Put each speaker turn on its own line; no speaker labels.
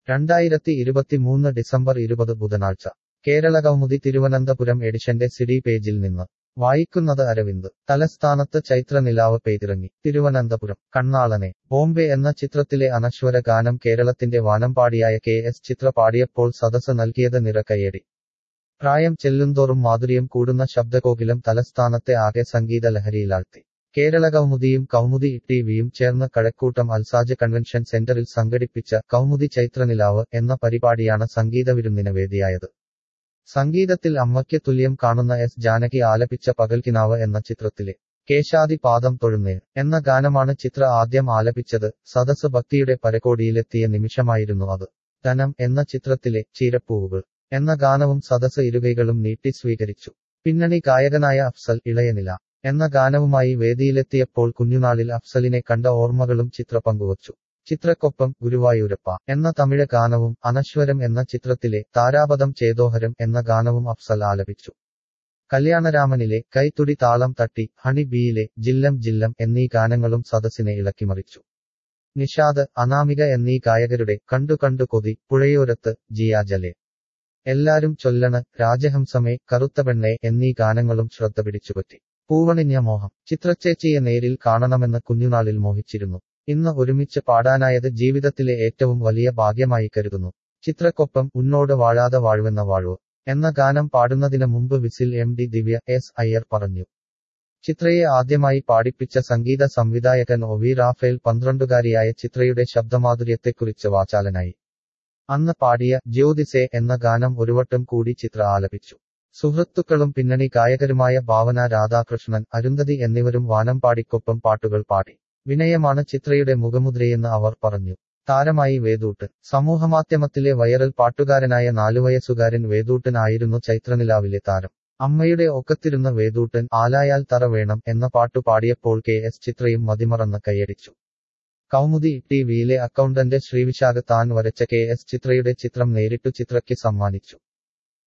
രണ്ടായിരത്തി ഇരുപത്തിമൂന്ന് ഡിസംബർ ഇരുപത് ബുധനാഴ്ച കേരളകൗമുദി തിരുവനന്തപുരം എഡിഷന്റെ സിഡി പേജിൽ നിന്ന് വായിക്കുന്നത് അരവിന്ദ് തലസ്ഥാനത്ത് ചൈത്രനിലാവ് പെയ്തിറങ്ങി തിരുവനന്തപുരം കണ്ണാളനെ ബോംബെ എന്ന ചിത്രത്തിലെ അനശ്വര ഗാനം കേരളത്തിന്റെ വാനമ്പാടിയായ കെ എസ് ചിത്ര പാടിയപ്പോൾ സദസ് നൽകിയത് നിറകയ്യടി പ്രായം ചെല്ലുന്തോറും മാധുര്യം കൂടുന്ന ശബ്ദകോകിലം തലസ്ഥാനത്തെ ആകെ സംഗീത ലഹരിയിലാഴ്ത്തി കേരള കൗമുദിയും കൗമുദി ടിവിയും ചേർന്ന് കഴക്കൂട്ടം അൽസാജ് കൺവെൻഷൻ സെന്ററിൽ സംഘടിപ്പിച്ച കൗമുദി ചൈത്രനിലാവ് എന്ന പരിപാടിയാണ് സംഗീതവിരുന്നിന് വേദിയായത് സംഗീതത്തിൽ അമ്മയ്ക്ക് തുല്യം കാണുന്ന എസ് ജാനകി ആലപിച്ച പകൽക്കിനാവ് എന്ന ചിത്രത്തിലെ കേശാദി പാദം തൊഴുന്നേ എന്ന ഗാനമാണ് ചിത്ര ആദ്യം ആലപിച്ചത് സദസ് ഭക്തിയുടെ പരകോടിയിലെത്തിയ നിമിഷമായിരുന്നു അത് ധനം എന്ന ചിത്രത്തിലെ ചീരപ്പൂവുകൾ എന്ന ഗാനവും സദസ് ഇരുകൈകളും നീട്ടി സ്വീകരിച്ചു പിന്നണി ഗായകനായ അഫ്സൽ ഇളയനില എന്ന ഗാനവുമായി വേദിയിലെത്തിയപ്പോൾ കുഞ്ഞുനാളിൽ അഫ്സലിനെ കണ്ട ഓർമ്മകളും ചിത്ര പങ്കുവച്ചു ചിത്രക്കൊപ്പം ഗുരുവായൂരപ്പ എന്ന തമിഴ് ഗാനവും അനശ്വരം എന്ന ചിത്രത്തിലെ താരാപദം ചേതോഹരം എന്ന ഗാനവും അഫ്സൽ ആലപിച്ചു കല്യാണരാമനിലെ കൈത്തുടി താളം തട്ടി ഹണി ബിയിലെ ജില്ലം ജില്ലം എന്നീ ഗാനങ്ങളും സദസ്സിനെ ഇളക്കിമറിച്ചു നിഷാദ് അനാമിക എന്നീ ഗായകരുടെ കണ്ടു കണ്ടു കൊതി പുഴയോരത്ത് ജിയാജലെ എല്ലാരും ചൊല്ലണ് രാജഹംസമേ കറുത്ത പെണ്ണെ എന്നീ ഗാനങ്ങളും ശ്രദ്ധ പിടിച്ചുപറ്റി പൂവണിഞ്ഞ മോഹം ചിത്രച്ചേച്ചിയെ നേരിൽ കാണണമെന്ന് കുഞ്ഞുനാളിൽ മോഹിച്ചിരുന്നു ഇന്ന് ഒരുമിച്ച് പാടാനായത് ജീവിതത്തിലെ ഏറ്റവും വലിയ ഭാഗ്യമായി കരുതുന്നു ചിത്രക്കൊപ്പം ഉന്നോട് വാഴാതെ വാഴുവെന്ന വാഴുവ് എന്ന ഗാനം പാടുന്നതിന് മുമ്പ് VISL M D Divya S Iyer പറഞ്ഞു ചിത്രയെ ആദ്യമായി പാടിപ്പിച്ച സംഗീത സംവിധായകൻ ഒ വി റാഫേൽ പന്ത്രണ്ടുകാരിയായ ചിത്രയുടെ ശബ്ദമാധുര്യത്തെക്കുറിച്ച് വാചാലനായി അന്ന് പാടിയ ജ്യോതിസെ എന്ന ഗാനം ഒരുവട്ടം കൂടി ചിത്ര ആലപിച്ചു സുഹൃത്തുക്കളും പിന്നണി ഗായകരുമായ ഭാവന രാധാകൃഷ്ണൻ അരുന്ധതി എന്നിവരും വാനമ്പാടിക്കൊപ്പം പാട്ടുകൾ പാടി വിനയമാണ് ചിത്രയുടെ മുഖമുദ്രയെന്ന് അവർ പറഞ്ഞു താരമായി വേദൂട്ട് സമൂഹമാധ്യമത്തിലെ വൈറൽ പാട്ടുകാരനായ നാലുവയസ്സുകാരൻ വേദൂട്ടൻ ആയിരുന്നു ചൈത്രനിലാവിലെ താരം അമ്മയുടെ ഒക്കത്തിരുന്ന വേദൂട്ടൻ ആലായാൽ തറ വേണം എന്ന പാട്ടു പാടിയപ്പോൾ കെ എസ് ചിത്രയും മതിമറന്ന് കൈയടിച്ചു കൗമുദി ടിവിയിലെ അക്കൗണ്ടന്റ് ശ്രീവിശാഖ താൻ വരച്ച കെ എസ് ചിത്രയുടെ ചിത്രം നേരിട്ടു ചിത്രയ്ക്ക് സമ്മാനിച്ചു